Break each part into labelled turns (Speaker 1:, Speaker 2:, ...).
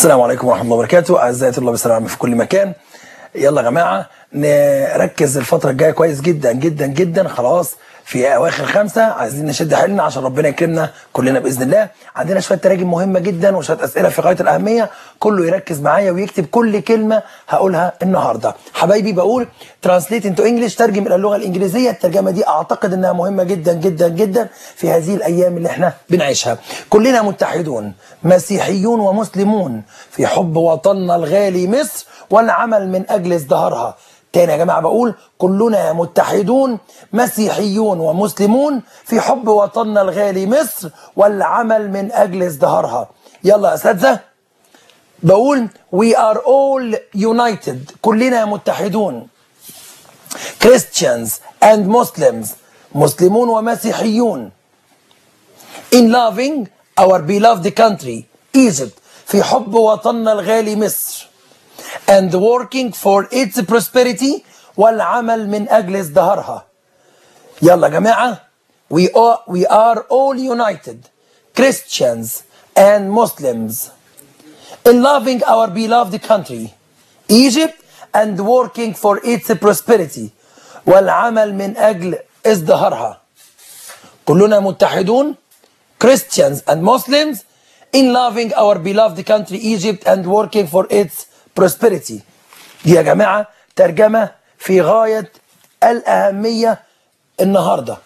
Speaker 1: السلام عليكم ورحمة الله وبركاته أعزائي طلاب السلام في كل مكان يلا يا جماعة نركز الفترة الجاية كويس جدا جدا جدا خلاص في أواخر خمسة عايزين نشد حيلنا عشان ربنا يكرمنا كلنا بإذن الله عندنا شوية تراجم مهمة جدا وشوية أسئلة في غاية الأهمية كله يركز معايا ويكتب كل كلمة هقولها النهاردة حبايبي بقول ترانسليت انتو انجلش ترجم إلى اللغة الإنجليزية الترجمة دي أعتقد إنها مهمة جدا جدا جدا في هذه الأيام اللي احنا بنعيشها كلنا متحدون مسيحيون ومسلمون في حب وطننا الغالي مصر والعمل من أجل ازدهارها تاني يا جماعة بقول كلنا متحدون مسيحيون ومسلمون في حب وطننا الغالي مصر والعمل من أجل ازدهارها يلا يا أساتذة بقول we are all united كلنا متحدون Christians and Muslims مسلمون ومسيحيون in loving our beloved country Egypt في حب وطننا الغالي مصر and working for its prosperity والعمل من أجل ازدهارها يلا يا جماعة we are, we are all united Christians and Muslims in loving our beloved country Egypt and working for its prosperity والعمل من أجل ازدهارها كلنا متحدون Christians and Muslims in loving our beloved country Egypt and working for its prosperity دي يا جماعة ترجمة في غاية الأهمية النهاردة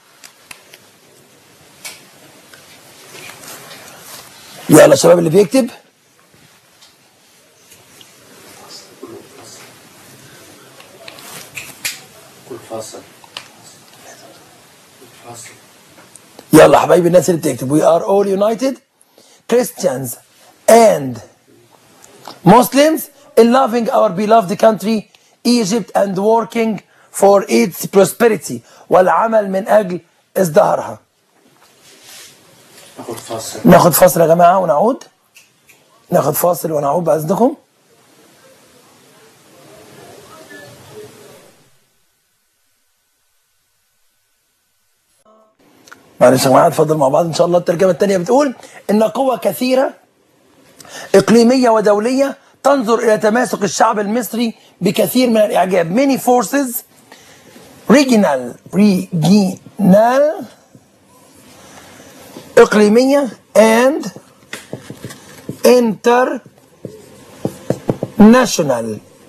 Speaker 1: يلا شباب اللي بيكتب
Speaker 2: كل فاصل فاصل
Speaker 1: يلا حبايبي الناس اللي بتكتب we are all united Christians and Muslims in loving our beloved country Egypt and working for its prosperity والعمل من أجل ازدهارها
Speaker 2: ناخد فاصل
Speaker 1: ناخد فاصل يا جماعة ونعود ناخد فاصل ونعود بإذنكم معلش يا جماعة اتفضل مع بعض إن شاء الله الترجمة الثانية بتقول إن قوى كثيرة إقليمية ودولية تنظر إلى تماسك الشعب المصري بكثير من الإعجاب many forces regional regional إقليمية and international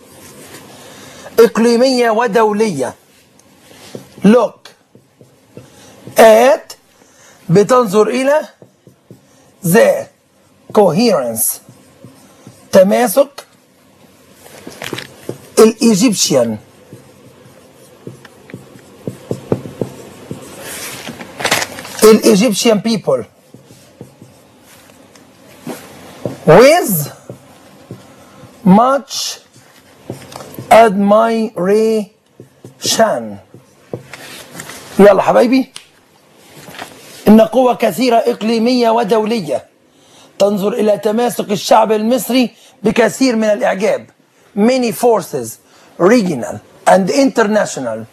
Speaker 1: إقليمية ودولية look at بتنظر إلى the coherence تماسك الإيجيبشيان الإيجيبشيان people with much admiration يلا حبايبي إن قوى كثيرة إقليمية ودولية تنظر إلى تماسك الشعب المصري بكثير من الإعجاب many forces regional and international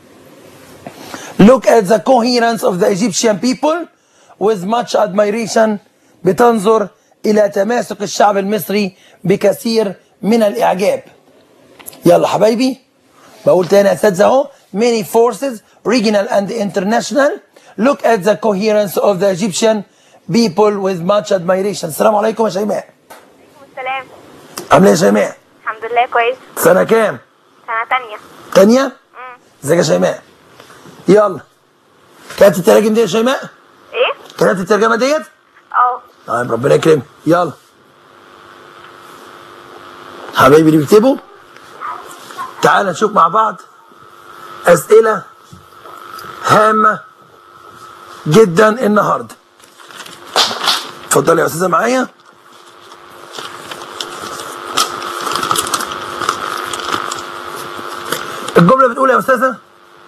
Speaker 1: look at the coherence of the Egyptian people with much admiration بتنظر إلى تماسك الشعب المصري بكثير من الإعجاب يلا حبايبي بقول تاني يا أساتذة أهو many forces regional and international look at the coherence of the Egyptian people with much admiration السلام عليكم يا شيماء
Speaker 3: السلام
Speaker 1: عامله ايه يا شيماء
Speaker 3: الحمد لله كويس
Speaker 1: سنه كام
Speaker 3: سنة تانية
Speaker 1: تانية ازيك يا شيماء يلا كانت التراجم دي يا شيماء
Speaker 3: ايه؟
Speaker 1: كانت الترجمه ديت
Speaker 3: اه
Speaker 1: طيب ربنا يكرمك يلا حبايبي اللي بيكتبوا تعال نشوف مع بعض اسئله هامه جدا النهارده اتفضلي يا استاذه معايا الجمله بتقول يا استاذه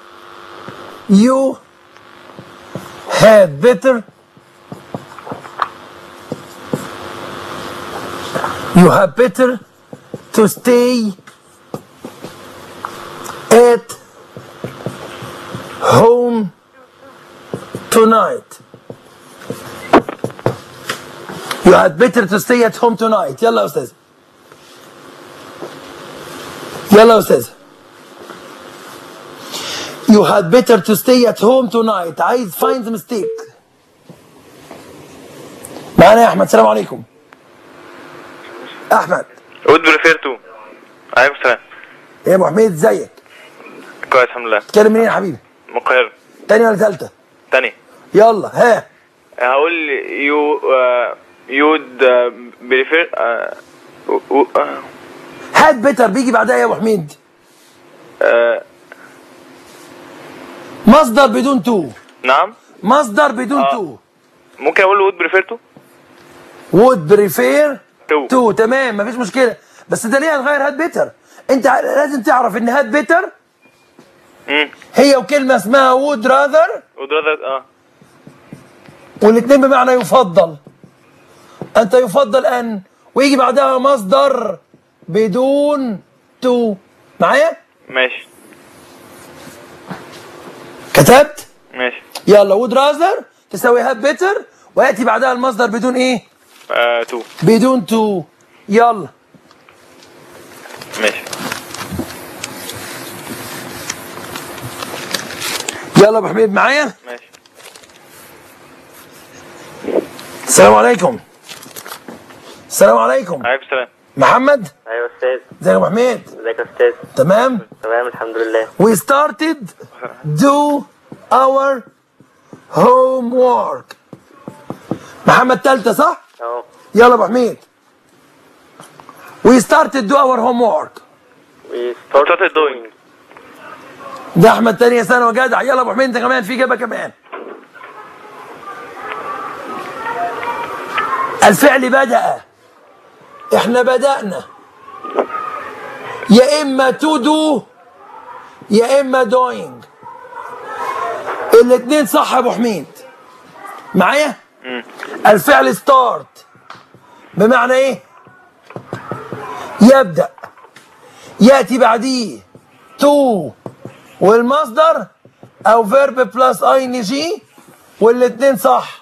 Speaker 1: you had better you have better to stay at home tonight you had better to stay at home tonight يلا يا استاذ يلا يا استاذ You had better to stay at home tonight عايز find the mistake معانا يا احمد السلام عليكم احمد
Speaker 2: would prefer to عليكم السلام
Speaker 1: يا ابو حميد ازيك
Speaker 2: كويس الحمد لله
Speaker 1: تتكلم منين يا حبيبي
Speaker 2: من القاهرة
Speaker 1: تاني ولا تالتة
Speaker 2: تاني
Speaker 1: يلا ها
Speaker 2: هقول you uh, you'd uh, prefer uh, uh,
Speaker 1: هات بيتر بيجي بعدها يا ابو حميد
Speaker 2: uh,
Speaker 1: مصدر بدون تو
Speaker 2: نعم
Speaker 1: مصدر بدون
Speaker 2: آه.
Speaker 1: تو
Speaker 2: ممكن اقول would prefer to
Speaker 1: would prefer
Speaker 2: to
Speaker 1: تو تمام مفيش مشكله بس ده ليه هتغير هات بيتر انت ع- لازم تعرف ان هات بيتر
Speaker 2: امم
Speaker 1: هي وكلمه اسمها would rather
Speaker 2: would rather اه
Speaker 1: والاثنين بمعنى يفضل انت يفضل ان ويجي بعدها مصدر بدون تو معايا
Speaker 2: ماشي
Speaker 1: كتبت
Speaker 2: ماشي
Speaker 1: يلا would rather تساوي هات بيتر وياتي بعدها المصدر بدون ايه
Speaker 2: uh, to
Speaker 1: بدون تو يلا
Speaker 2: ماشي
Speaker 1: يلا يا ابو حميد معايا
Speaker 2: ماشي
Speaker 1: السلام عليكم السلام عليكم
Speaker 2: عليكم السلام
Speaker 1: محمد
Speaker 4: ايوه استاذ
Speaker 1: ازيك يا ابو حميد
Speaker 4: ازيك يا استاذ
Speaker 1: تمام
Speaker 4: تمام الحمد لله
Speaker 1: we started do our homework محمد تالتة صح
Speaker 4: اهو
Speaker 1: يلا يا ابو حميد we started do our homework
Speaker 4: we
Speaker 2: started doing
Speaker 1: ده احمد تانية سنة وجدع يلا يا ابو حميد انت كمان في اجابة كمان الفعل بدأ احنا بدأنا يا اما to do يا اما doing الاتنين صح يا ابو حميد معايا الفعل start بمعنى ايه يبدأ يأتي بعديه to والمصدر او فيرب بلس اي ان جي والاتنين صح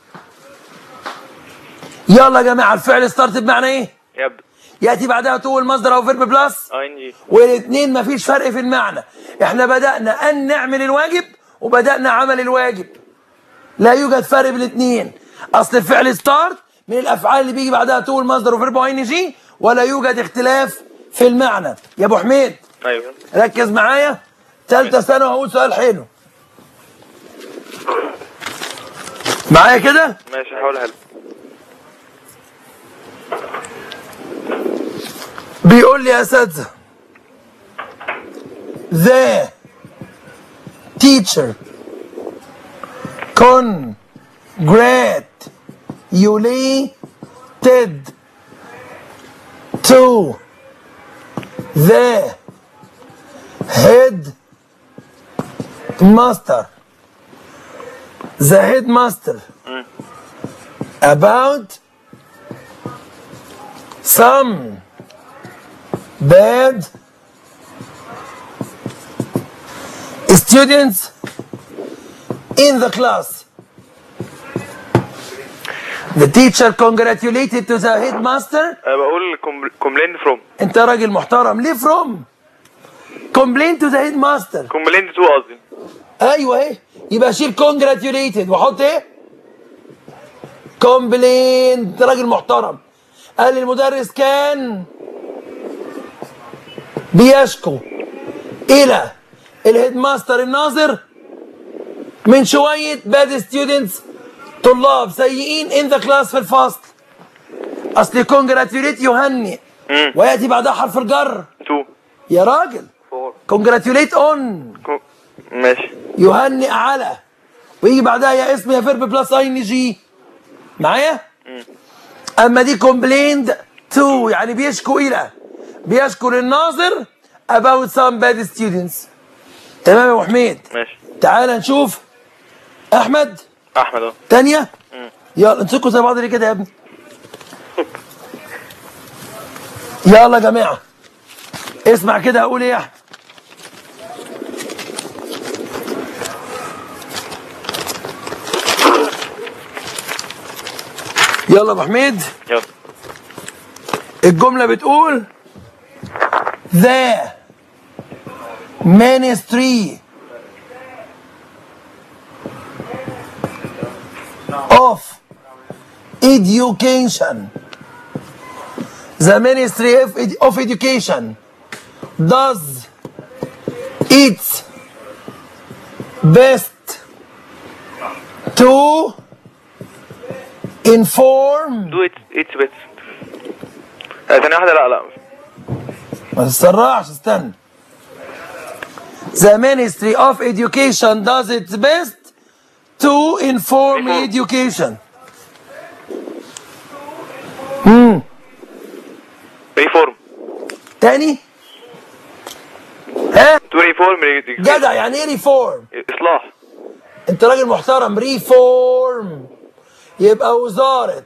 Speaker 1: يلا يا جماعه الفعل ستارت بمعنى ايه
Speaker 2: يبدأ
Speaker 1: ياتي بعدها تو المصدر او فيرب بلس
Speaker 2: اي ان جي
Speaker 1: والاثنين مفيش فرق في المعنى احنا بدأنا ان نعمل الواجب وبدأنا عمل الواجب لا يوجد فرق بين الاثنين اصل الفعل ستارت من الافعال اللي بيجي بعدها تو المصدر وفيرب اي ان جي ولا يوجد اختلاف في المعنى يا ابو حميد
Speaker 2: ايوه
Speaker 1: ركز معايا ثالثه سنه وهقول سؤال حلو معايا كده
Speaker 2: ماشي هحاول حلو
Speaker 1: بيقول لي يا اساتذه the teacher congratulated to the head master the headmaster about some bad students in the class. The teacher congratulated to the headmaster.
Speaker 2: أه بقول complain from
Speaker 1: انت راجل محترم ليه from complain to the headmaster
Speaker 2: complain to قصدي
Speaker 1: ايوه اهي يبقى شيل congratulated واحط ايه complain انت راجل محترم قال المدرس كان بيشكو الى الهيد ماستر الناظر من شويه باد ستودنتس طلاب سيئين ان ذا كلاس في الفصل اصل كونجراتيوليت يهنئ
Speaker 2: مم.
Speaker 1: وياتي بعدها حرف الجر
Speaker 2: تو
Speaker 1: يا راجل
Speaker 4: فور
Speaker 1: كونجراتيوليت اون
Speaker 2: كو- ماشي
Speaker 1: يهنئ على ويجي بعدها يا اسم يا فيرب بلس اي ان جي معايا اما دي كومبليند تو يعني بيشكو الى بيشكو للناظر about some bad students تمام يا ابو حميد
Speaker 2: ماشي
Speaker 1: تعال نشوف احمد
Speaker 2: احمد اهو
Speaker 1: تانية يلا امسكوا زي بعض ليه كده يا ابني يلا يا جماعة اسمع كده هقول ايه يا احمد يلا يا ابو حميد
Speaker 2: يلا
Speaker 1: الجملة بتقول the ministry of education the ministry of, Ed- of education does its best to inform
Speaker 2: دو اتس اتس بيتس ثانية واحدة لا لا
Speaker 1: ما تتسرعش استنى The Ministry of Education does its best to inform
Speaker 2: Inform.
Speaker 1: education.
Speaker 2: ريفورم
Speaker 1: تاني ها
Speaker 2: تو ريفورم
Speaker 1: جدع يعني ايه ريفورم
Speaker 2: اصلاح
Speaker 1: انت راجل محترم ريفورم يبقى وزارة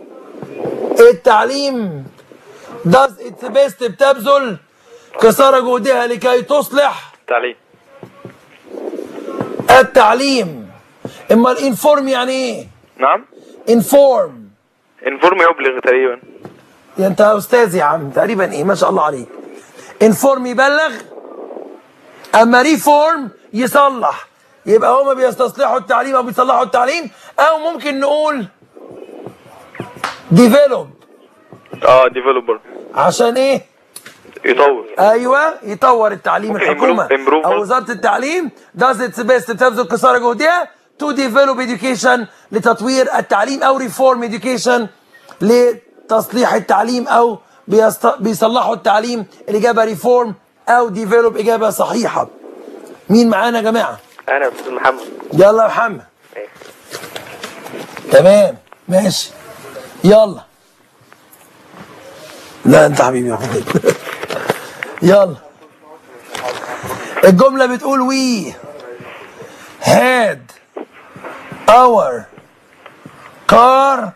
Speaker 1: التعليم does its best بتبذل قصارى جهدها لكي تصلح
Speaker 2: تعليم
Speaker 1: التعليم اما الانفورم يعني ايه
Speaker 2: نعم
Speaker 1: انفورم
Speaker 2: انفورم يبلغ تقريبا
Speaker 1: يا انت يا استاذ يا عم تقريبا ايه ما شاء الله عليك انفورم يبلغ اما ريفورم يصلح يبقى هما بيستصلحوا التعليم او بيصلحوا التعليم او ممكن نقول ديفلوب
Speaker 2: اه ديفلوبر
Speaker 1: عشان ايه
Speaker 2: يطور
Speaker 1: ايوه يطور التعليم
Speaker 2: ممكن
Speaker 1: الحكومه
Speaker 2: improve- improve
Speaker 1: او
Speaker 2: برضه.
Speaker 1: وزاره التعليم does its best بتبذل قصارى جهدها to develop education لتطوير التعليم او reform education لتصليح التعليم او بيست... بيصلحوا التعليم الاجابه ريفورم او ديفلوب اجابه صحيحه مين معانا يا جماعه
Speaker 4: انا يا استاذ محمد
Speaker 1: يلا يا محمد تمام ماشي يلا لا انت حبيبي يا حبيبي يلا الجملة بتقول we had our car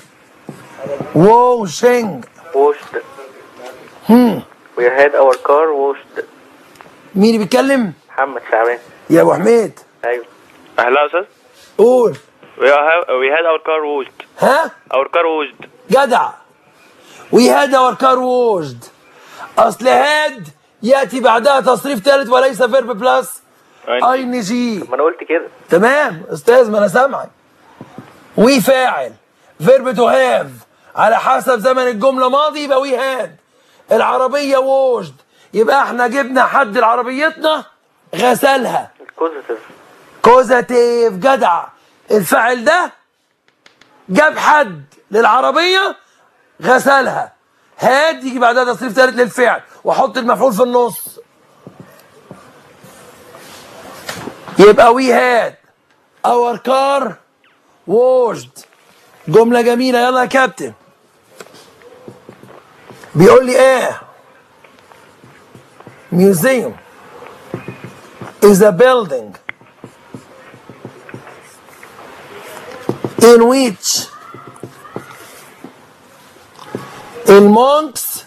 Speaker 1: washing
Speaker 4: washed we had our car washed
Speaker 1: مين اللي بيتكلم؟
Speaker 4: محمد شعبان
Speaker 1: يا ابو حميد
Speaker 4: ايوه
Speaker 2: اهلا يا استاذ
Speaker 1: قول
Speaker 2: we have we had our car washed
Speaker 1: ها؟
Speaker 2: our car washed
Speaker 1: جدع we had our car washed اصل had ياتي بعدها تصريف ثالث وليس فيرب بلس اي ان جي
Speaker 4: ما انا قلت كده
Speaker 1: تمام استاذ ما انا سامعك وي فاعل فيرب تو هاف على حسب زمن الجمله ماضي يبقى وي هاد العربيه ووجد يبقى احنا جبنا حد لعربيتنا غسلها
Speaker 4: الكوزيتيف
Speaker 1: كوزاتيف جدع الفاعل ده جاب حد للعربيه غسلها هاد يجي بعدها تصريف ثالث للفعل واحط المفعول في النص يبقى وي هاد اور كار ووشد جملة جميلة يلا يا كابتن بيقول لي ايه museum is a building in which المونكس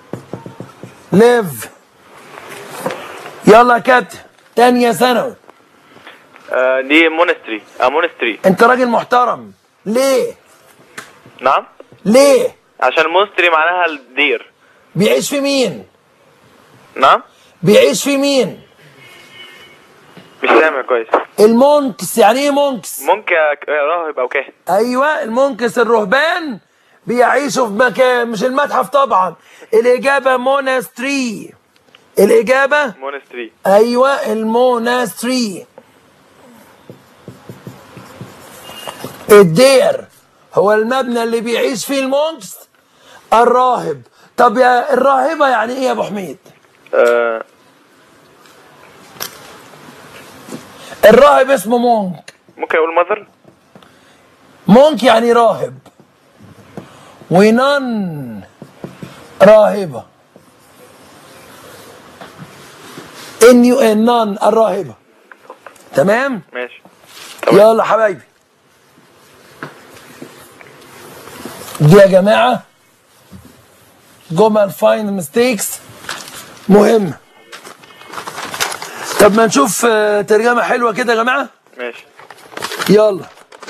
Speaker 1: live يلا يا كابتن تانية ثانوي
Speaker 2: آه دي مونستري اه مونستري
Speaker 1: انت راجل محترم ليه
Speaker 2: نعم
Speaker 1: ليه
Speaker 2: عشان مونستري معناها الدير
Speaker 1: بيعيش في مين
Speaker 2: نعم
Speaker 1: بيعيش في مين
Speaker 2: مش سامع كويس
Speaker 1: المونكس يعني ايه مونكس
Speaker 2: ممكن راهب او كاهن
Speaker 1: ايوه المونكس الرهبان بيعيشوا في مكان مش المتحف طبعا الاجابه مونستري الاجابه
Speaker 2: مونستري
Speaker 1: ايوه المونستري الدير هو المبنى اللي بيعيش فيه المونكس الراهب طب يا الراهبه يعني ايه يا ابو حميد
Speaker 2: آه
Speaker 1: الراهب اسمه مونك
Speaker 2: ممكن اقول ماذر
Speaker 1: مونك يعني راهب ونن راهبة ان يو ان نن الراهبة تمام
Speaker 2: ماشي
Speaker 1: يلا حبايبي دي يا جماعة جمل فاين ميستيكس مهمة طب ما نشوف آه، ترجمة حلوة كده يا جماعة
Speaker 2: ماشي
Speaker 1: يلا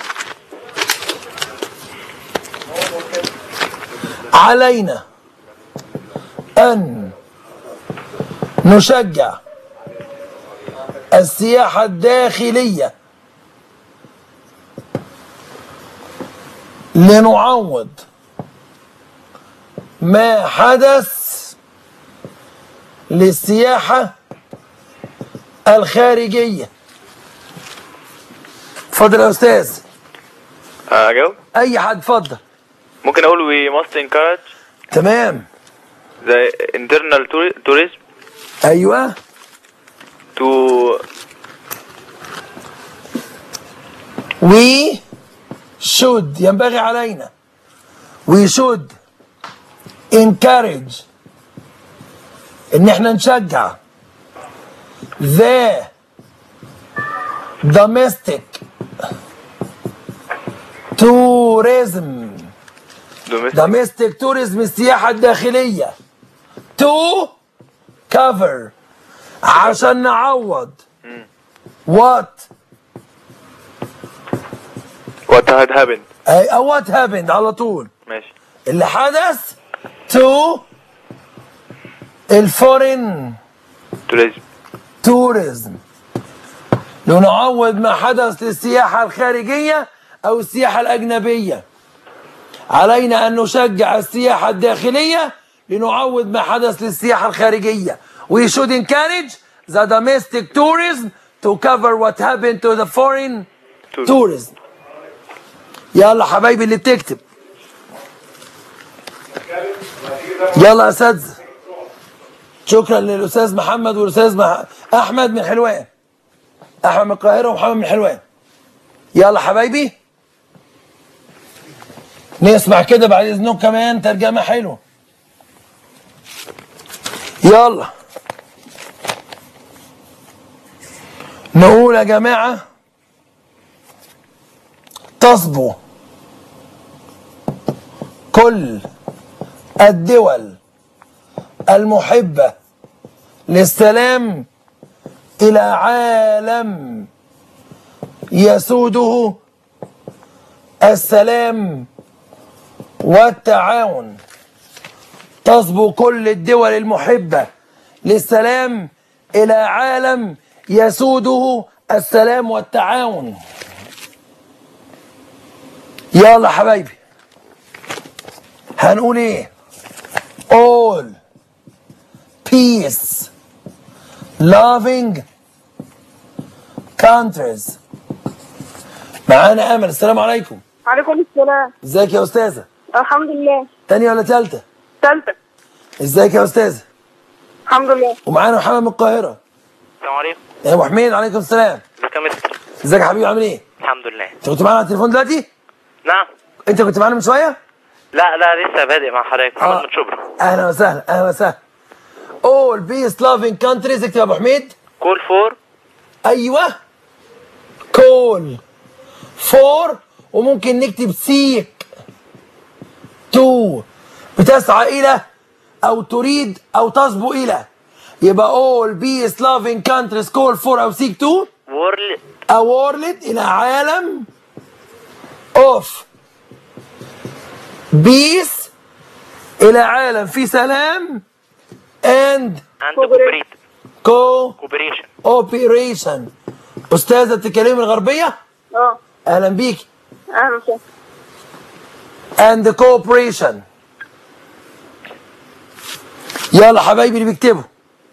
Speaker 1: علينا أن نشجع السياحة الداخلية لنعوض ما حدث للسياحة الخارجية اتفضل يا أستاذ
Speaker 2: اجاوب
Speaker 1: أي حد اتفضل
Speaker 2: ممكن اقول we must encourage
Speaker 1: تمام
Speaker 2: the internal touri- tourism
Speaker 1: أيوه
Speaker 2: to
Speaker 1: we should ينبغي علينا we should encourage ان احنا نشجع the domestic tourism
Speaker 2: domestic
Speaker 1: domestic tourism السياحة الداخلية to cover عشان نعوض what
Speaker 2: what had happened
Speaker 1: أي أو what happened على طول
Speaker 2: ماشي
Speaker 1: اللي حدث to الفورين
Speaker 2: tourism
Speaker 1: توريزم لنعوض ما حدث للسياحة الخارجية أو السياحة الأجنبية علينا أن نشجع السياحة الداخلية لنعوض ما حدث للسياحة الخارجية We should encourage the domestic tourism to cover what happened to the foreign tourism يلا حبايبي اللي بتكتب يلا يا اساتذه شكرا للاستاذ محمد والاستاذ مح... احمد من حلوان احمد من القاهره ومحمد من حلوان يلا حبايبي نسمع كده بعد اذنكم كمان ترجمه حلوه يلا نقول يا جماعه تصبو كل الدول المحبة للسلام إلى عالم يسوده السلام والتعاون تصبو كل الدول المحبة للسلام إلى عالم يسوده السلام والتعاون يلا حبايبي هنقول ايه all peace loving countries معانا امل السلام عليكم
Speaker 3: وعليكم السلام
Speaker 1: ازيك يا استاذه
Speaker 3: الحمد لله
Speaker 1: تانية ولا تالتة
Speaker 3: تالتة
Speaker 1: ازيك يا استاذه
Speaker 3: الحمد لله
Speaker 1: ومعانا محمد من القاهره
Speaker 4: السلام عليكم
Speaker 1: يا ابو حميد عليكم السلام
Speaker 4: ازيك يا مستر
Speaker 1: ازيك يا حبيبي عامل ايه
Speaker 4: الحمد لله
Speaker 1: انت كنت معانا على التليفون دلوقتي
Speaker 4: نعم
Speaker 1: انت كنت معانا من شويه
Speaker 4: لا لا لسه بادئ مع حضرتك
Speaker 1: آه.
Speaker 4: محمد من شبرا
Speaker 1: اهلا وسهلا اهلا وسهلا all peace loving countries اكتب يا ابو حميد
Speaker 4: كول فور
Speaker 1: ايوه كول فور وممكن نكتب سيك تو بتسعى الى او تريد او تصبو الى يبقى all peace loving countries call for او seek to
Speaker 4: وورل
Speaker 1: a world الى عالم of peace الى عالم في سلام and
Speaker 4: اند كوبريت
Speaker 1: co
Speaker 4: كوبريشن
Speaker 1: اوبريشن استاذه بتتكلمي الغربيه
Speaker 3: اه
Speaker 1: اهلا بيكي
Speaker 3: اهلا وسهلا
Speaker 1: and cooperation يلا حبايبي اللي بيكتبوا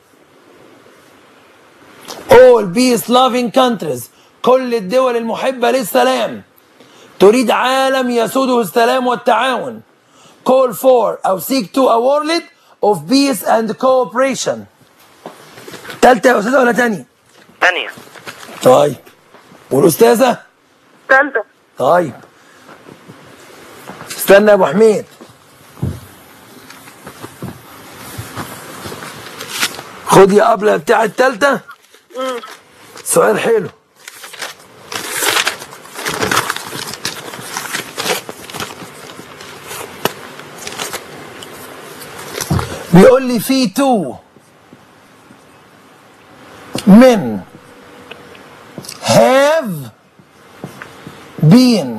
Speaker 1: all peace loving countries كل الدول المحبة للسلام تريد عالم يسوده السلام والتعاون call for أو seek to a world of peace and cooperation تالتة يا أستاذة ولا تانية؟
Speaker 4: ثانية
Speaker 1: طيب والأستاذة؟
Speaker 3: تالتة
Speaker 1: طيب استنى يا ابو حميد خد يا قبله بتاع التالتة سؤال حلو بيقول لي في تو من have been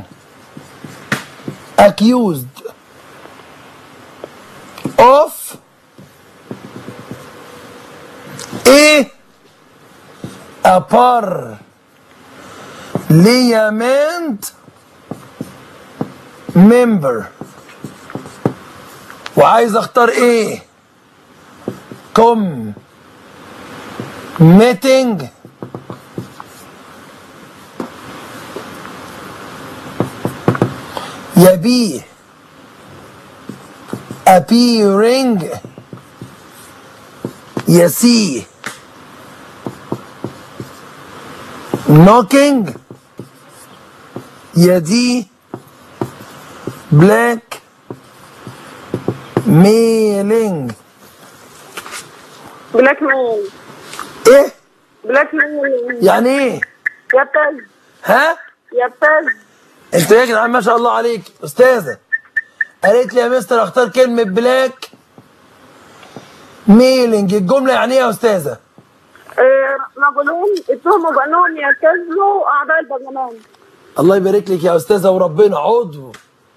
Speaker 1: accused of A parliament member وعايز اختار ايه كوم meeting يا بي appearing يا سي knocking يا دي black mailing
Speaker 3: بلاك ميل
Speaker 1: ايه
Speaker 3: بلاك ميل
Speaker 1: يعني ايه
Speaker 3: يبتز
Speaker 1: ها
Speaker 3: يبتز
Speaker 1: انت يا جدعان ما شاء الله عليك استاذه قالت لي يا مستر اختار كلمه بلاك ميلينج الجمله يعني ايه يا استاذه
Speaker 3: آه، رجلين اتهموا بانهم يبتزوا اعضاء البرلمان
Speaker 1: الله يبارك لك يا استاذه وربنا عضو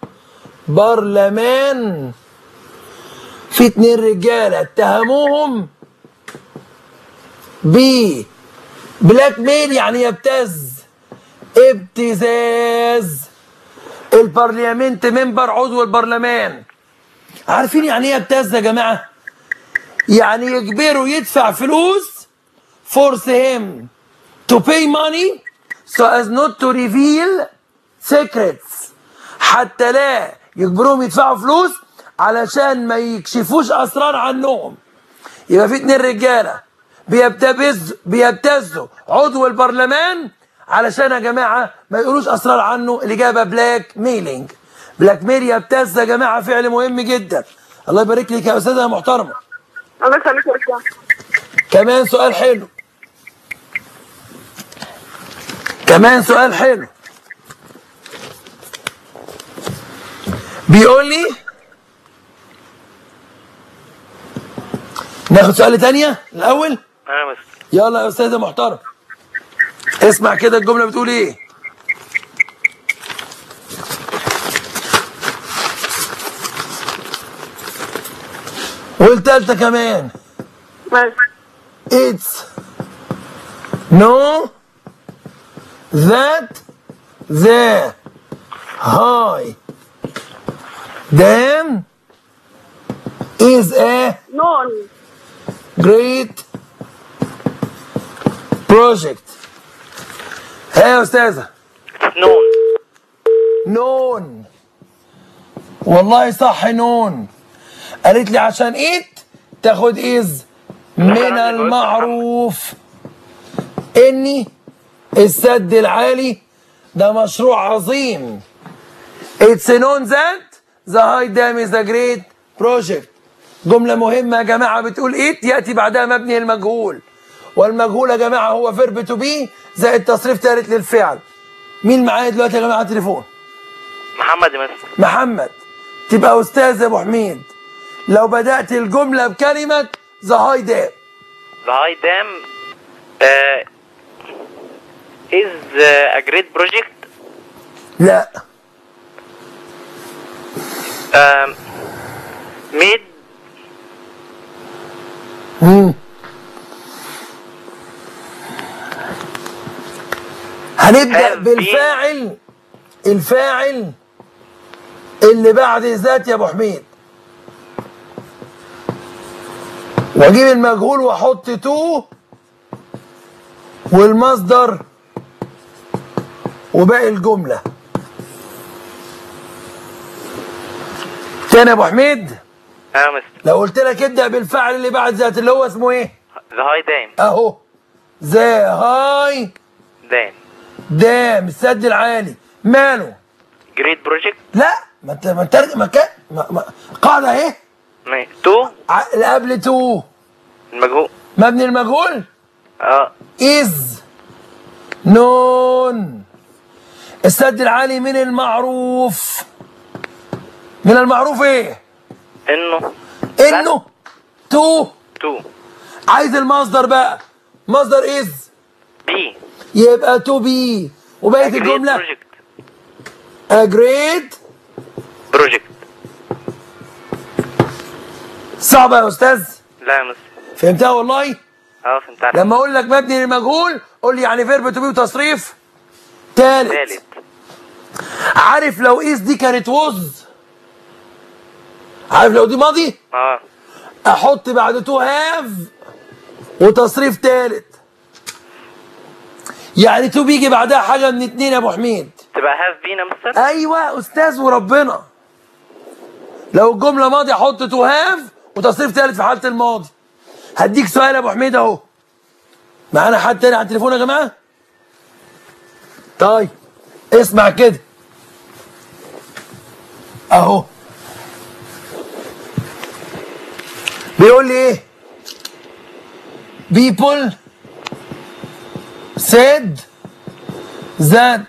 Speaker 1: برلمان في اتنين رجاله اتهموهم ب بلاك ميل يعني يبتز ابتزاز البرلمنت منبر عضو البرلمان عارفين يعني ايه يبتز يا جماعه يعني يجبره يدفع فلوس force him to pay money so as not to reveal secrets حتى لا يجبرهم يدفعوا فلوس علشان ما يكشفوش اسرار عنهم يبقى في اتنين رجاله بيبتز بيبتزوا عضو البرلمان علشان يا جماعه ما يقولوش اسرار عنه الاجابه بلاك ميلينج بلاك ميل يبتز يا جماعه فعل مهم جدا الله يبارك لك يا استاذه محترمه
Speaker 3: الله يخليك يا استاذ
Speaker 1: كمان سؤال حلو كمان سؤال حلو بيقول لي ناخد سؤال تانية الأول
Speaker 4: انا مستر
Speaker 1: يلا يا أستاذ محترم اسمع كده الجملة بتقول إيه والتالتة كمان
Speaker 3: ماشي
Speaker 1: It's no that the high dam is a
Speaker 3: نون
Speaker 1: great project. ها يا أستاذة
Speaker 4: نون
Speaker 1: نون والله صح نون قالت لي عشان ايت تاخد از من المعروف اني السد العالي ده مشروع عظيم It's known that the high dam is a great project جملة مهمة يا جماعة بتقول it يأتي بعدها مبني المجهول والمجهول يا جماعة هو verb to be زائد تصريف ثالث للفعل مين معايا دلوقتي يا جماعة على التليفون؟
Speaker 4: محمد يا مستر
Speaker 1: محمد تبقى استاذ يا ابو حميد لو بدات الجمله بكلمه ذا هاي دام
Speaker 4: The high dam uh, is uh, a great project
Speaker 1: لا
Speaker 4: um, made
Speaker 1: مم. هنبدا
Speaker 4: Have been-
Speaker 1: بالفاعل الفاعل اللي بعد ذات يا ابو حميد واجيب المجهول واحط تو والمصدر وباقي الجمله تاني يا ابو حميد
Speaker 4: اه مستر
Speaker 1: لو قلت لك ابدا بالفعل اللي بعد ذات اللي هو اسمه ايه
Speaker 4: The high dam
Speaker 1: اهو ذا هاي
Speaker 4: dam
Speaker 1: دام السد العالي ماله
Speaker 4: great project
Speaker 1: لا ما انت ما انت ما كان ما ما قاعده اهي
Speaker 4: ما- to
Speaker 1: ع- اللي قبل تو
Speaker 4: المجهول
Speaker 1: مبني المجهول
Speaker 4: اه
Speaker 1: از نون السد العالي من المعروف من المعروف ايه
Speaker 4: انه
Speaker 1: انه تو
Speaker 4: to
Speaker 1: عايز المصدر بقى مصدر از
Speaker 4: be
Speaker 1: يبقى تو بي وبقيه
Speaker 4: a great
Speaker 1: الجمله
Speaker 4: project
Speaker 1: a great
Speaker 4: project
Speaker 1: صعبه يا استاذ
Speaker 4: لا يا مستر
Speaker 1: فهمتها والله
Speaker 4: اه فهمت عليك
Speaker 1: لما اقول لك مبني للمجهول قول لي يعني فيرب تو بي وتصريف تالت
Speaker 4: ثالث
Speaker 1: عارف لو إيز دي كانت وز عارف لو دي ماضي
Speaker 4: اه
Speaker 1: احط بعد تو هاف وتصريف تالت يعني تو بيجي بعدها حاجه من اتنين يا ابو حميد
Speaker 4: تبقى هاف بينا مستر
Speaker 1: ايوه استاذ وربنا لو الجمله ماضي احط تو هاف وتصريف تالت في حاله الماضي هديك سؤال يا ابو حميد اهو معانا حد تاني على التليفون يا جماعه طيب اسمع كده اهو بيقول لي ايه people said that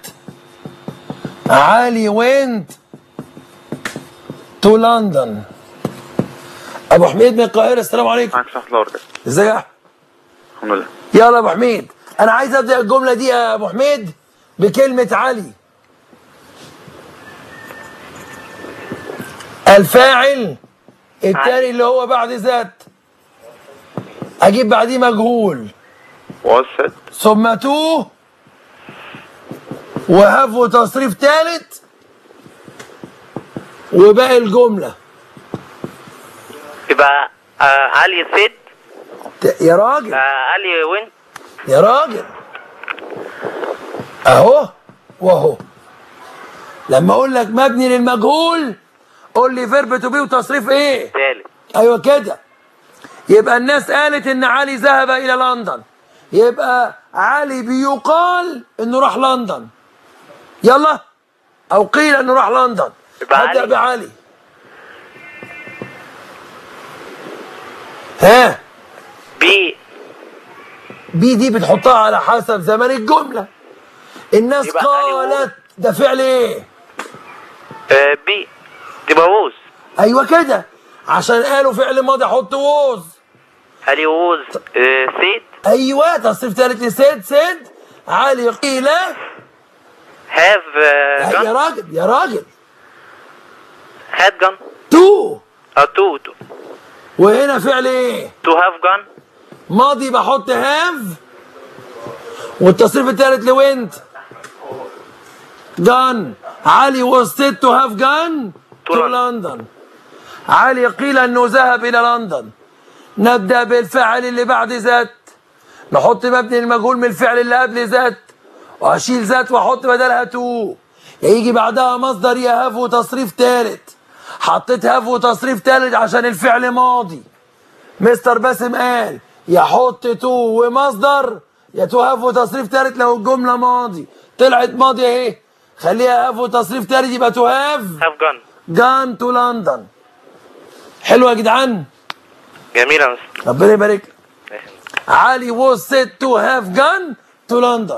Speaker 1: علي went to London ابو حميد من القاهره السلام عليكم
Speaker 2: معاك صح الله وبركاته
Speaker 1: ازيك يا أحمد؟
Speaker 2: الحمد لله
Speaker 1: يلا يا ابو حميد انا عايز ابدا الجمله دي يا ابو حميد بكلمه علي الفاعل التاني اللي هو بعد ذات اجيب بعديه مجهول
Speaker 2: was said
Speaker 1: ثم تو وهاف وتصريف ثالث وباقي الجمله
Speaker 4: يبقى آه علي سيد
Speaker 1: ت- يا راجل
Speaker 4: آه علي وين
Speaker 1: يا راجل اهو واهو لما اقول لك مبني للمجهول قول لي فيرب تو بي وتصريف ايه
Speaker 4: ثالث
Speaker 1: ايوه كده يبقى الناس قالت ان علي ذهب الى لندن يبقى علي بيقال انه راح لندن يلا او قيل انه راح لندن
Speaker 4: يبقى
Speaker 1: هبدا
Speaker 4: علي.
Speaker 1: بعلي ها
Speaker 4: بي
Speaker 1: بي دي بتحطها على حسب زمن الجمله الناس
Speaker 4: يبقى علي
Speaker 1: قالت ده فعل ايه
Speaker 4: آه بي تبقى ووز
Speaker 1: ايوه كده عشان قالوا فعل ماضي حط ووز
Speaker 4: علي ووز آه سيد
Speaker 1: ايوه تصريف ثالث لسيد سيد علي قيل
Speaker 4: هاف
Speaker 1: يا
Speaker 4: جان
Speaker 1: راجل يا راجل
Speaker 4: هاد جان
Speaker 1: تو
Speaker 4: اه تو تو
Speaker 1: وهنا فعل ايه
Speaker 4: تو هاف جان
Speaker 1: ماضي بحط هاف والتصريف الثالث لوينت جان علي was said to have gone
Speaker 4: To
Speaker 1: to
Speaker 4: London.
Speaker 1: لندن علي قيل انه ذهب الى لندن نبدا بالفعل اللي بعد ذات نحط مبني المجهول من الفعل اللي قبل ذات واشيل ذات واحط بدلها تو يجي بعدها مصدر يا هاف وتصريف ثالث حطيت هاف وتصريف ثالث عشان الفعل ماضي مستر باسم قال يحط تو ومصدر يا تو هاف وتصريف ثالث لو الجمله ماضي طلعت ماضي اهي خليها هاف وتصريف ثالث يبقى تو هاف
Speaker 4: هاف جان
Speaker 1: جان تو لندن حلوه يا جدعان
Speaker 4: جميلة يا مستر
Speaker 1: ربنا يبارك لك. علي was said to have gone to London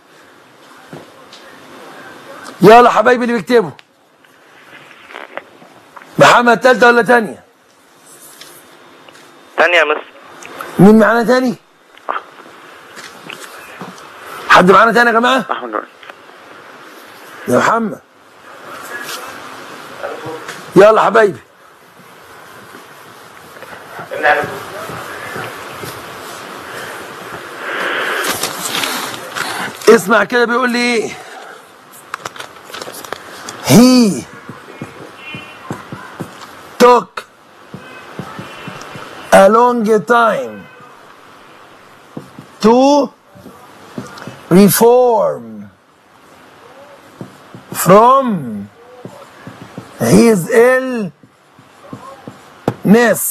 Speaker 1: يلا حبايبي اللي بيكتبوا محمد تالتة ولا تانية
Speaker 4: تانية يا مستر
Speaker 1: مين معانا تاني حد معانا تاني يا جماعة
Speaker 2: احمد نور
Speaker 1: يا محمد يلا حبايبي اسمع كده بيقول لي ايه he took a long time to reform from his illness.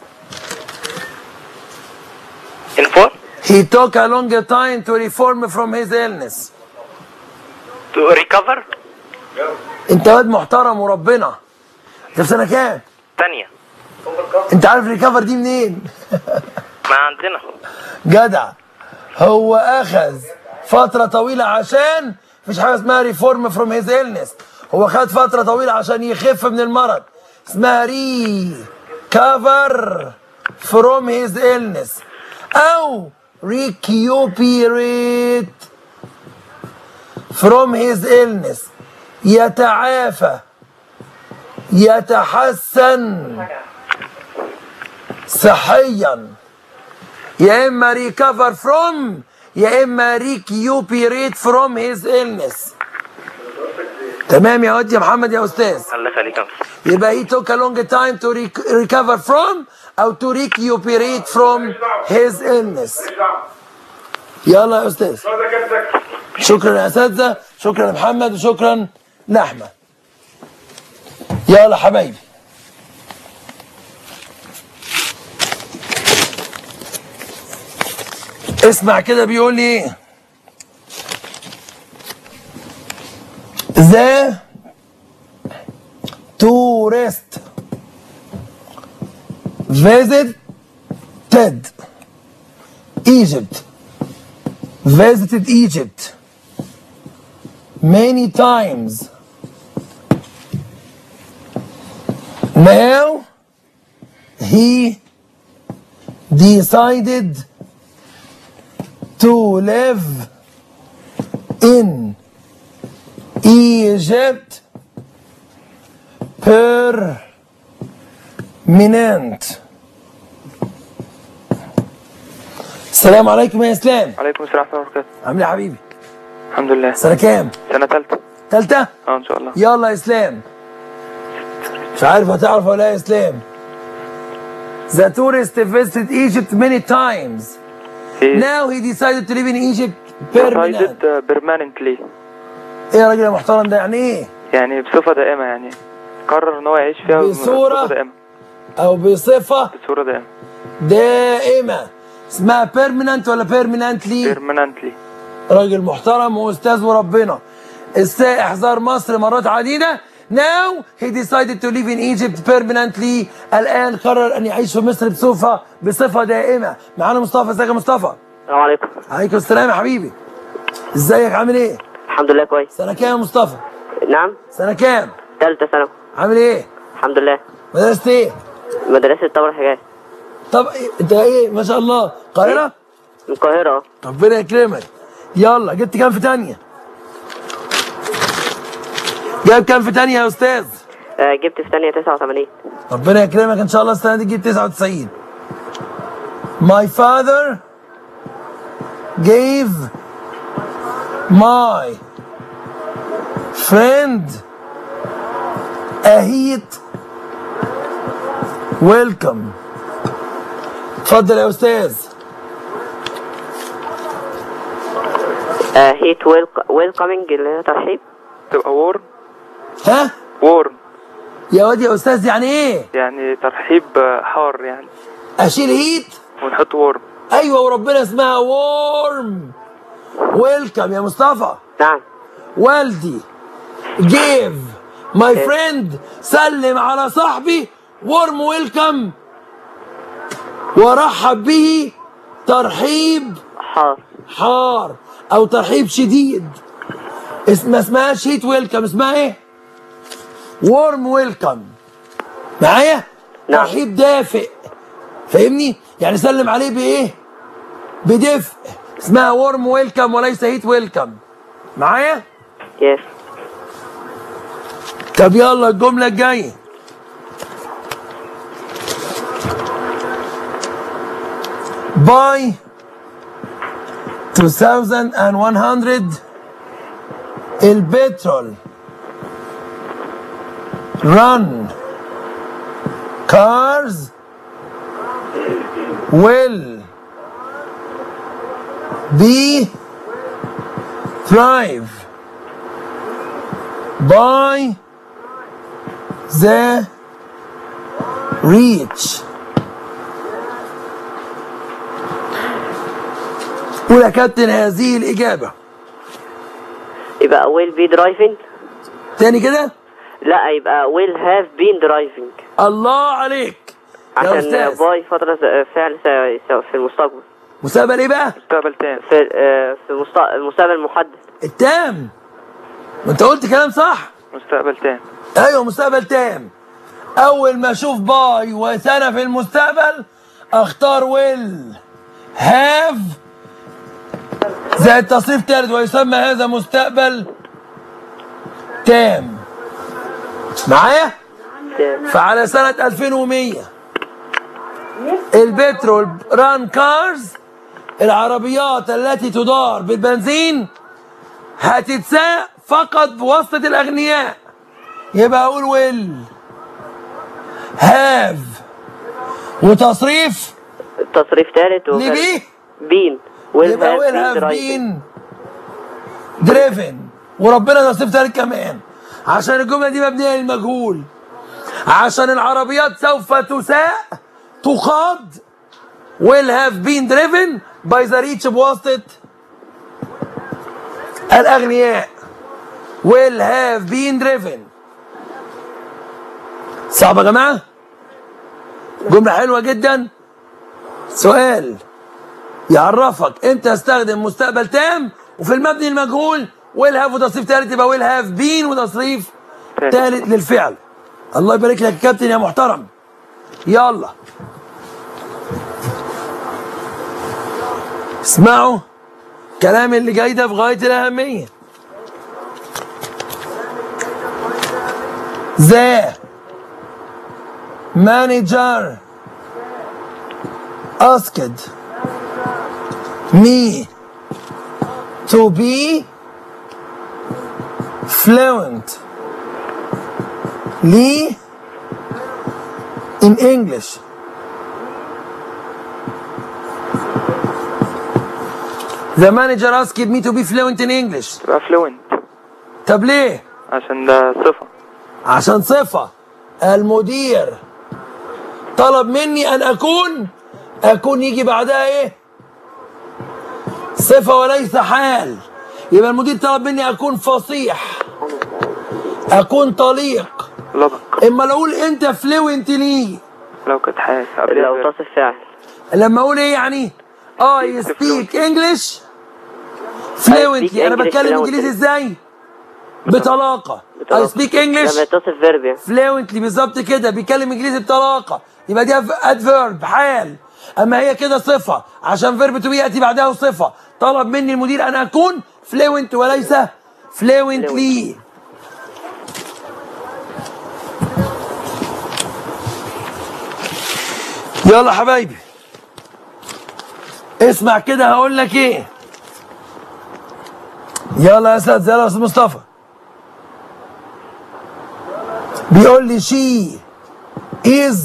Speaker 4: انفور
Speaker 1: He took a longer time to reform from his illness.
Speaker 4: تو ريكفر
Speaker 1: انت واد محترم وربنا. انت في سنه كام؟
Speaker 4: تانية
Speaker 1: انت عارف ريكفر دي منين؟
Speaker 4: ما عندنا
Speaker 1: جدع هو اخذ فتره طويله عشان مفيش حاجه اسمها ريفورم فروم هيز illness هو خد فتره طويله عشان يخف من المرض اسمها ري كفر فروم هيز illness او ريكيوبيريت فروم هيز illness يتعافى يتحسن صحيا يا اما ريكفر فروم يا اما recuperate from his illness تمام يا واد يا محمد يا استاذ
Speaker 2: الله يخليك يا مستر
Speaker 1: يبقى he took a long time to rec- recover from او to recuperate from his illness يلا يا استاذ شكرا يا اساتذه شكرا يا محمد وشكرا لاحمد يلا حبايبي اسمع كده بيقول لي ايه ذا tourist visited Egypt visited Egypt many times now he decided to live in Egypt permanent السلام عليكم يا اسلام
Speaker 4: عليكم السلام ورحمة الله وبركاته
Speaker 1: عامل ايه يا حبيبي
Speaker 4: الحمد لله
Speaker 1: سنه كام
Speaker 4: سنة تالتة
Speaker 1: تالتة
Speaker 4: اه ان شاء الله
Speaker 1: يلا يا اسلام مش عارف هتعرف ولا إيه يا اسلام The tourist visited Egypt many times.
Speaker 4: he
Speaker 1: Now he decided to live in Egypt permanent.
Speaker 4: decided uh, permanently
Speaker 1: ايه يا راجل يا محترم ده يعني ايه؟
Speaker 4: يعني بصفة دائمة يعني قرر ان هو يعيش فيها
Speaker 1: بصورة؟
Speaker 4: بصفة دائمة
Speaker 1: او بصفة
Speaker 4: بصورة دائمة
Speaker 1: دائمة اسمها permanent ولا permanently؟
Speaker 4: permanently
Speaker 1: راجل محترم واستاذ وربنا السائح زار مصر مرات عديدة Now he decided to live in Egypt permanently الآن قرر أن يعيش في مصر بصفة بصفة دائمة معانا مصطفى ازيك يا مصطفى
Speaker 5: السلام عليكم
Speaker 1: عليكم السلام يا حبيبي ازيك عامل ايه
Speaker 5: الحمد لله كويس
Speaker 1: سنة كام يا مصطفى
Speaker 5: نعم
Speaker 1: سنة كام
Speaker 5: ثالثة ثانوي
Speaker 1: عامل ايه
Speaker 5: الحمد لله
Speaker 1: مدرسة ايه
Speaker 5: مدرسة طور حجاز
Speaker 1: طب إيه؟ انت ايه ما شاء الله القاهرة
Speaker 5: من القاهرة اه
Speaker 1: ربنا يكرمك يلا جبت كام في تانية جايب كام في تانية يا استاذ
Speaker 5: آه، جبت في ثانية 89
Speaker 1: ربنا يكرمك ان شاء الله السنه دي تجيب 99 My father gave my friend a heat welcome اتفضل يا استاذ
Speaker 5: هيت ويلكمينج اللي هي ترحيب
Speaker 4: تبقى وورم
Speaker 1: ها
Speaker 4: وورم
Speaker 1: يا واد يا استاذ يعني ايه
Speaker 4: يعني ترحيب آه، حار يعني
Speaker 1: اشيل هيت
Speaker 4: ونحط وورم
Speaker 1: ايوه وربنا اسمها warm ويلكم يا مصطفى
Speaker 5: نعم
Speaker 1: والدي جيف ماي فريند سلم على صاحبي ورم ويلكم ورحب به ترحيب
Speaker 5: حار
Speaker 1: حار او ترحيب شديد اسم ما اسمهاش هيت ويلكم اسمها ايه ورم ويلكم معايا
Speaker 5: نعم.
Speaker 1: ترحيب دافئ فاهمني يعني سلم عليه بايه بدفء اسمها ورم ويلكم وليس هيت ويلكم معايا
Speaker 5: يس
Speaker 1: طب يلا الجملة الجاية By 2100 البترول run cars will be thrive by the reach قول يا كابتن هذه الإجابة
Speaker 5: يبقى will be driving
Speaker 1: تاني كده
Speaker 5: لا يبقى will have been driving
Speaker 1: الله عليك يا
Speaker 5: عشان
Speaker 1: أستاذ
Speaker 5: باي فترة ز- فعل س- س- في المستقبل
Speaker 1: مستقبل إيه بقى؟
Speaker 4: مستقبل تام
Speaker 5: في آه، في المست- المستقبل محدد
Speaker 1: التام ما أنت قلت كلام صح
Speaker 4: مستقبل تام
Speaker 1: أيوه مستقبل تام أول ما أشوف باي وسنة في المستقبل أختار ويل هاف زائد تصريف ثالث ويسمى هذا مستقبل تام معايا؟ فعلى سنة 2100 البترول ران كارز العربيات التي تدار بالبنزين هتتساق فقط بواسطة الأغنياء يبقى أقول ويل هاف وتصريف
Speaker 5: تصريف ثالث
Speaker 1: ليه بيه
Speaker 5: بين will
Speaker 1: يبقى
Speaker 5: have
Speaker 1: ويل
Speaker 5: been
Speaker 1: هاف
Speaker 5: driving.
Speaker 1: بين دريفن وربنا نصيب ثالث كمان عشان الجملة دي مبنية للمجهول عشان العربيات سوف تساق تقاد will have been driven by the rich بواسطة الأغنياء will have been driven صعب يا جماعة جملة حلوة جدا سؤال يعرفك امتى استخدم مستقبل تام وفي المبني المجهول will have وتصريف ثالث يبقى will have been وتصريف
Speaker 4: تالت.
Speaker 1: ثالث للفعل الله يبارك لك يا كابتن يا محترم يلا اسمعوا كلام اللي جاي ده في غاية الأهمية The manager asked me to be fluent Lee in English The manager asked me to be fluent in English
Speaker 4: تبقى fluent
Speaker 1: طب ليه؟
Speaker 4: عشان ده صفة
Speaker 1: عشان صفة المدير طلب مني أن أكون أكون يجي بعدها إيه؟ صفة وليس حال يبقى المدير طلب مني أكون فصيح أكون طليق
Speaker 4: لبق
Speaker 1: إما لو أقول أنت فلوينت ليه
Speaker 4: لو كانت حاجة
Speaker 5: لو
Speaker 4: قبلها
Speaker 5: تصف فعل
Speaker 1: لما أقول إيه يعني؟ I speak English fluently أنا
Speaker 5: English
Speaker 1: بتكلم
Speaker 5: fluently.
Speaker 1: إنجليزي إزاي؟ بطلاقة I speak English
Speaker 5: لما يتصف فيرب يعني
Speaker 1: فلوينتلي بالظبط كده بيتكلم انجليزي بطلاقه يبقى دي ادفيرب حال اما هي كده صفه عشان فيرب تو بي ياتي بعدها صفه طلب مني المدير ان اكون فلوينت وليس فلوينتلي يلا حبايبي اسمع كده هقول لك ايه يلا يا استاذ يلا يا استاذ مصطفى بيقول لي she is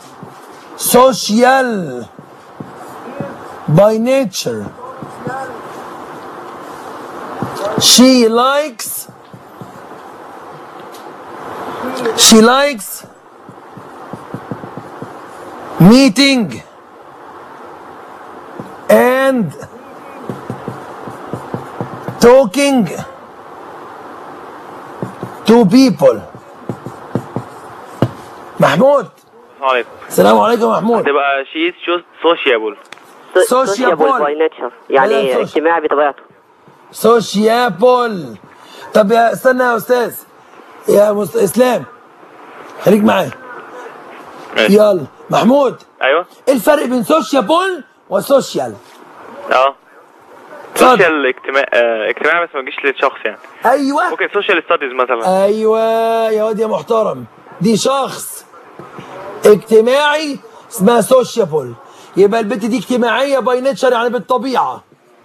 Speaker 1: social by nature she likes she likes meeting and talking to people محمود
Speaker 2: السلام عليكم
Speaker 1: السلام عليكم يا محمود
Speaker 2: تبقى she is sociable
Speaker 1: Sociable.
Speaker 5: باي نيتشر يعني
Speaker 1: ولا social.
Speaker 5: اجتماعي بطبيعته
Speaker 1: سوشيابل طب يا استنى يا استاذ يا مست... اسلام خليك معايا
Speaker 2: ماشي
Speaker 1: يلا محمود
Speaker 2: ايوه
Speaker 1: ايه الفرق بين سوشيابل وسوشيال
Speaker 2: اه
Speaker 1: اتفضل.
Speaker 2: سوشيال اجتماع آه، اجتماعي بس ما تجيش للشخص يعني
Speaker 1: ايوه
Speaker 2: ممكن سوشيال ستاديز مثلا
Speaker 1: ايوه يا واد يا محترم دي شخص اجتماعي اسمها سوشيابل يبقى البنت دي اجتماعيه باي نيتشر يعني بالطبيعه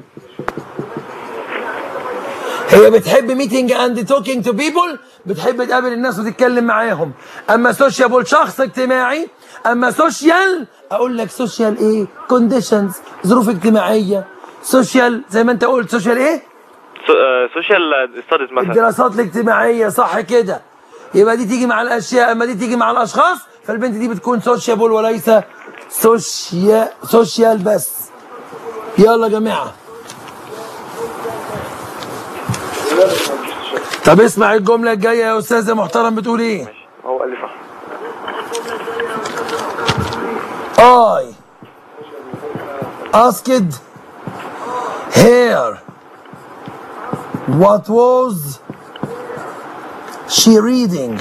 Speaker 1: هي بتحب ميتنج اند توكينج تو بيبل بتحب تقابل الناس وتتكلم معاهم اما سوشيابل شخص اجتماعي اما سوشيال اقول لك سوشيال ايه كونديشنز ظروف اجتماعيه سوشيال زي ما انت قلت سوشيال ايه
Speaker 2: سوشيال ستاديز مثلا
Speaker 1: الدراسات الاجتماعيه صح كده يبقى دي تيجي مع الاشياء اما دي تيجي مع الاشخاص فالبنت دي بتكون سوشيابل وليس سوشيا سوشيال بس يلا يا جماعه طب اسمع الجمله الجايه يا استاذ يا محترم بتقول ايه
Speaker 4: هو قال لي صح
Speaker 1: I asked her what was she reading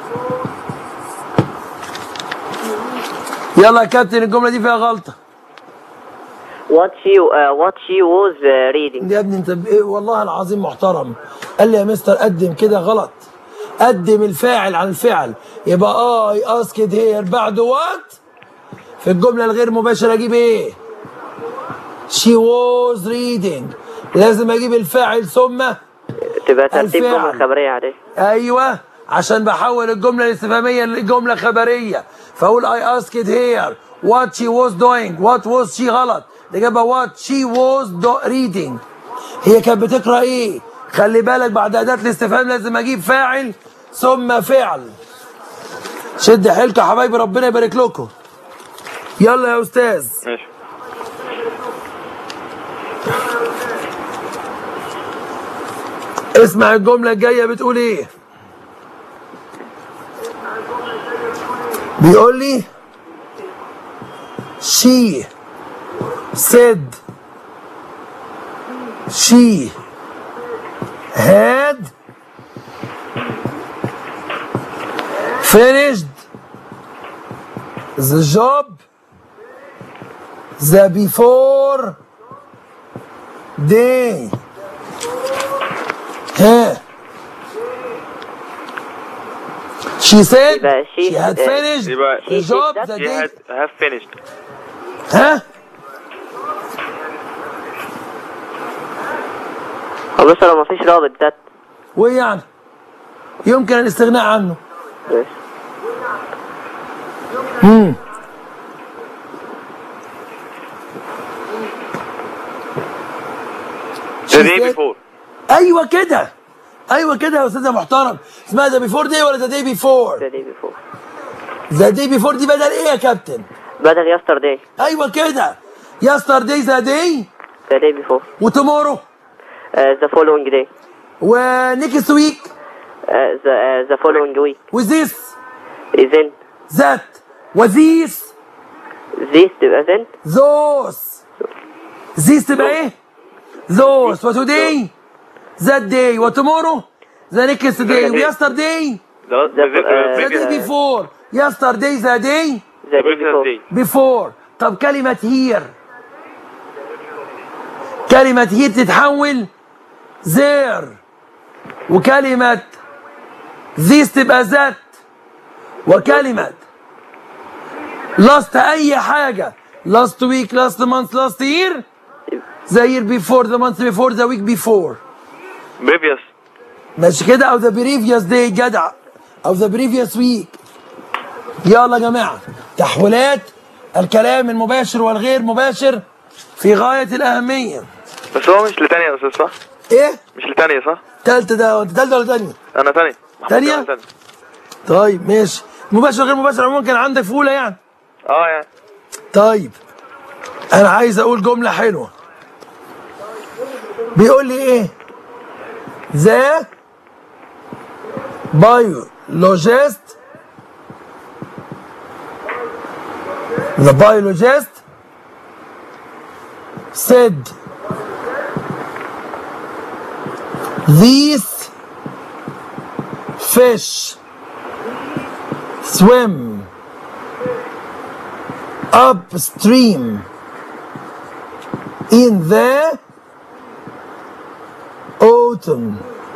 Speaker 1: يلا يا كابتن الجملة دي فيها غلطة
Speaker 5: what she uh, what she was uh, reading
Speaker 1: يا ابني انت بايه والله العظيم محترم قال لي يا مستر قدم كده غلط قدم الفاعل على الفعل يبقى اي اسكت هير بعد وات في الجملة الغير مباشرة اجيب ايه she was reading لازم اجيب الفاعل ثم
Speaker 5: تبقى ترتيب
Speaker 1: الفعل.
Speaker 5: جملة خبرية عادية
Speaker 1: ايوه عشان بحول الجمله الاستفهاميه لجمله خبريه فاقول I asked here what she was doing what was she غلط الاجابه what she was do- reading هي كانت بتقرا ايه خلي بالك بعد اداه الاستفهام لازم اجيب فاعل ثم فعل شد حيلكم يا حبايبي ربنا يبارك لكم يلا يا استاذ
Speaker 2: ماشي
Speaker 1: اسمع الجمله الجايه بتقول ايه بيقول لي she said she had finished the job the before day ها she said
Speaker 5: يبقى she-
Speaker 1: she had
Speaker 5: uh,
Speaker 1: finished
Speaker 2: يبقى
Speaker 1: the
Speaker 5: she
Speaker 1: job
Speaker 5: did
Speaker 1: the
Speaker 2: he
Speaker 1: day
Speaker 2: had have finished
Speaker 1: ها
Speaker 5: خلاص لو مفيش رابط ذات
Speaker 1: وايه يعني يمكن الاستغناء عنه
Speaker 5: ماشي.
Speaker 1: امم
Speaker 2: the day before
Speaker 1: ايوه كده ايوه كده يا استاذ محترم اسمها ذا بيفور داي ولا ذا داي بيفور
Speaker 5: the day before
Speaker 1: ذا داي بيفور دي بدل ايه يا كابتن
Speaker 5: بدل yesterday
Speaker 1: ايوه كده يستر داي ذا داي
Speaker 5: the day before
Speaker 1: وتومورو
Speaker 5: uh, the following day
Speaker 1: ونيكست ويك
Speaker 5: uh, the, uh, the following week
Speaker 1: وذيس
Speaker 5: then
Speaker 1: ذات وذيس
Speaker 5: this تبقى then
Speaker 1: ذوس ذيس تبقى ايه ذوس وتوداي ذات داي وتومورو ذا نيكست داي ويستر داي
Speaker 2: the the, the,
Speaker 5: uh,
Speaker 1: ذا
Speaker 2: previous
Speaker 1: داي بيفور يستر داي ذا داي
Speaker 5: the
Speaker 2: the
Speaker 5: day
Speaker 2: previous
Speaker 5: before
Speaker 2: day
Speaker 1: بيفور طب كلمة هير كلمة هير تتحول زير وكلمة ذيس تبقى ذات وكلمة لاست أي حاجة لاست ويك لاست مانث لاست يير ذا يير بيفور ذا مانث بيفور ذا ويك بيفور
Speaker 2: previous
Speaker 1: ماشي كده او ذا بريفيوس داي جدع او ذا بريفيوس ويك يلا يا جماعه تحويلات الكلام المباشر والغير مباشر في غايه الاهميه
Speaker 2: بس هو مش لتانية يا استاذ صح؟
Speaker 1: ايه
Speaker 2: مش لتانية صح؟
Speaker 1: تالتة ده انت تالتة ولا تانية
Speaker 2: انا تانية محمود
Speaker 1: تانية؟
Speaker 2: أنا تانية
Speaker 1: طيب ماشي مباشر غير مباشر عموما كان عندك في اولى يعني
Speaker 2: اه يعني
Speaker 1: طيب انا عايز اقول جمله حلوه بيقول لي ايه ذا biologist the biologist said these fish swim upstream in the autumn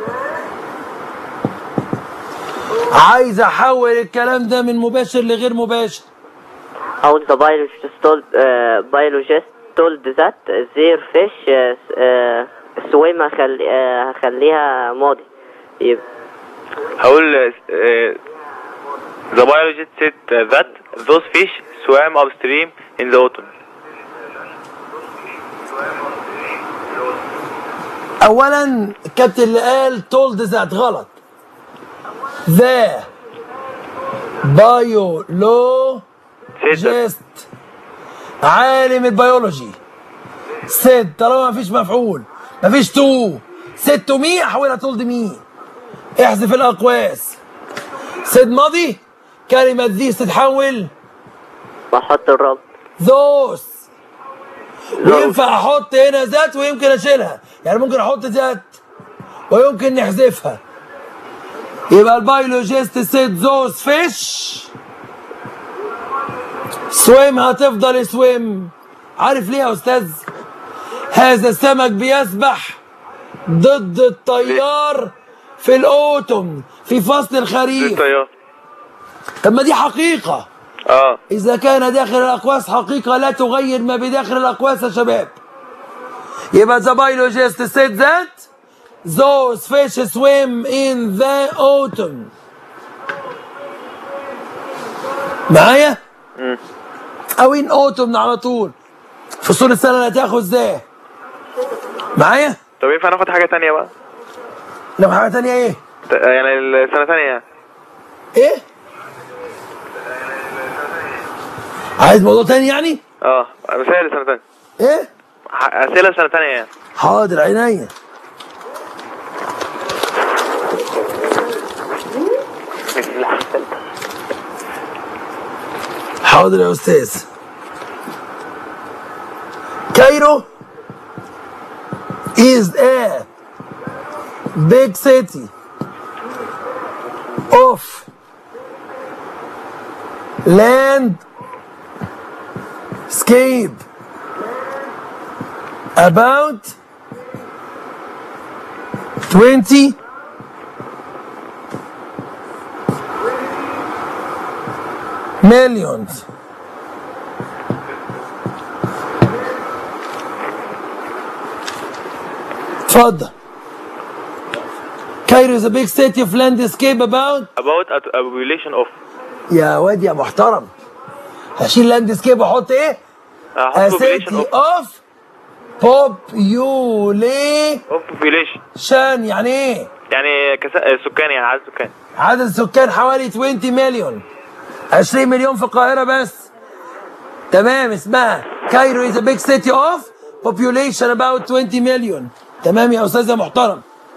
Speaker 1: عايز احول الكلام ده من مباشر لغير مباشر
Speaker 5: how the biologist told uh, biologist told that their fish uh, uh, swim هخلي, uh, هخليها ماضي يبقى
Speaker 2: هقول آه، the biologist said that those fish swam upstream in the autumn
Speaker 1: اولا الكابتن اللي قال told ذات غلط the biologist
Speaker 2: said
Speaker 1: عالم البيولوجي said طالما مفيش مفعول مفيش تو said to me احولها told me احذف الاقواس said ماضي كلمة ذي تتحول
Speaker 5: بحط الرابط
Speaker 1: ذوس وينفع احط هنا ذات ويمكن اشيلها يعني ممكن احط ذات ويمكن نحذفها يبقى البيولوجيست سيد ذوز فيش سويم هتفضل سويم عارف ليه يا استاذ هذا السمك بيسبح ضد التيار في الاوتوم في فصل الخريف
Speaker 2: الطيار
Speaker 1: طب ما دي حقيقه
Speaker 2: اه
Speaker 1: إذا كان داخل الأقواس حقيقة لا تغير ما بداخل الأقواس يا شباب يبقى the biologist said that those fish swim in the autumn معايا؟ او in autumn على طول فصول السنه اللي هتاخد ازاي؟ معايا؟
Speaker 2: طب ينفع ناخد حاجة تانية بقى
Speaker 1: لو حاجه تانية ايه؟
Speaker 2: ت- يعني السنة تانية يعني
Speaker 1: ايه؟ عايز موضوع تاني يعني؟
Speaker 2: اه مثال سنة تانية
Speaker 1: ايه؟
Speaker 2: ح- أسئلة سنة تانية يعني
Speaker 1: حاضر عينيا حاضر يا استاذ كايرو is a big city of land scape about 20 millions اتفضل Cairo is a big city of landscape about
Speaker 2: about a, a population of
Speaker 1: يا واد يا محترم هشيل لاندسكيب واحط ايه؟
Speaker 2: أحط
Speaker 1: A
Speaker 2: population
Speaker 1: city
Speaker 2: of
Speaker 1: of population
Speaker 2: of population
Speaker 1: يعني ايه؟
Speaker 2: يعني كسا... سكان يعني عدد سكان
Speaker 1: عدد السكان حوالي 20 مليون 20 مليون في القاهرة بس تمام اسمها كايرو is a big city of population about 20 مليون تمام يا أستاذ يا محترم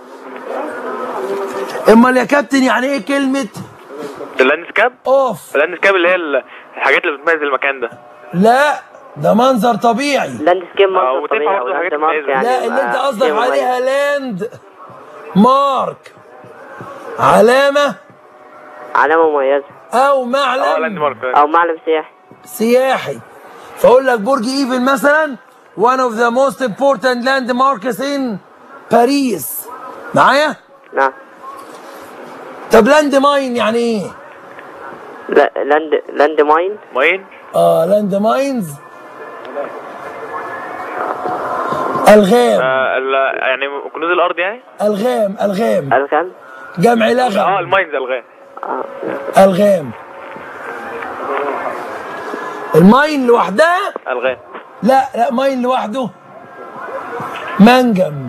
Speaker 1: امال يا كابتن يعني ايه كلمة
Speaker 2: اللاندسكاب
Speaker 1: اوف
Speaker 2: اللاندسكاب اللي هي ال- الحاجات اللي بتميز المكان ده
Speaker 1: لا ده منظر طبيعي
Speaker 5: لاندسكيب
Speaker 2: آه،
Speaker 5: منظر
Speaker 2: وتنفع
Speaker 5: طبيعي او
Speaker 2: برضه حاجات
Speaker 5: لاند مارك
Speaker 2: مميزة.
Speaker 5: يعني
Speaker 1: لا اللي انت
Speaker 5: يبقى
Speaker 1: قصدك
Speaker 5: شيء مميز.
Speaker 1: عليها لاند مارك علامة
Speaker 5: علامة مميزة
Speaker 1: او
Speaker 2: اه لاند
Speaker 1: معلم
Speaker 2: مارك
Speaker 5: او معلم سياحي
Speaker 1: سياحي فاقول لك برج ايفل مثلا one of the most important landmarks in باريس معايا
Speaker 5: نعم
Speaker 1: طب لاند ماين يعني ايه
Speaker 5: لا لاند لاند ماين
Speaker 2: ماين
Speaker 1: اه لاند ماينز الغام
Speaker 2: آه ال- يعني كنوز الارض يعني
Speaker 1: الغام الغام
Speaker 5: الغام
Speaker 1: جمع
Speaker 2: اه
Speaker 1: لغم
Speaker 2: الماينز الغام
Speaker 5: اه
Speaker 1: الغام الماين لوحدها
Speaker 2: الغام
Speaker 1: لا لا ماين لوحده منجم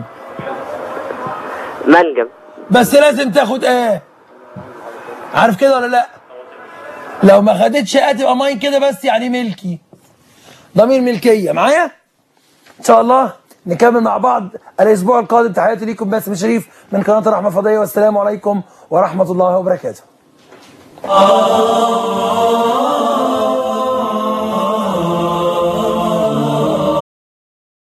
Speaker 5: منجم
Speaker 1: بس لازم تاخد ايه عارف كده ولا لا لو ما خدتش ايه تبقى ماين كده بس يعني ملكي ضمير ملكيه معايا ان شاء الله نكمل مع بعض الاسبوع القادم تحياتي ليكم باسم شريف من قناه الرحمه الفضائيه والسلام عليكم ورحمه الله وبركاته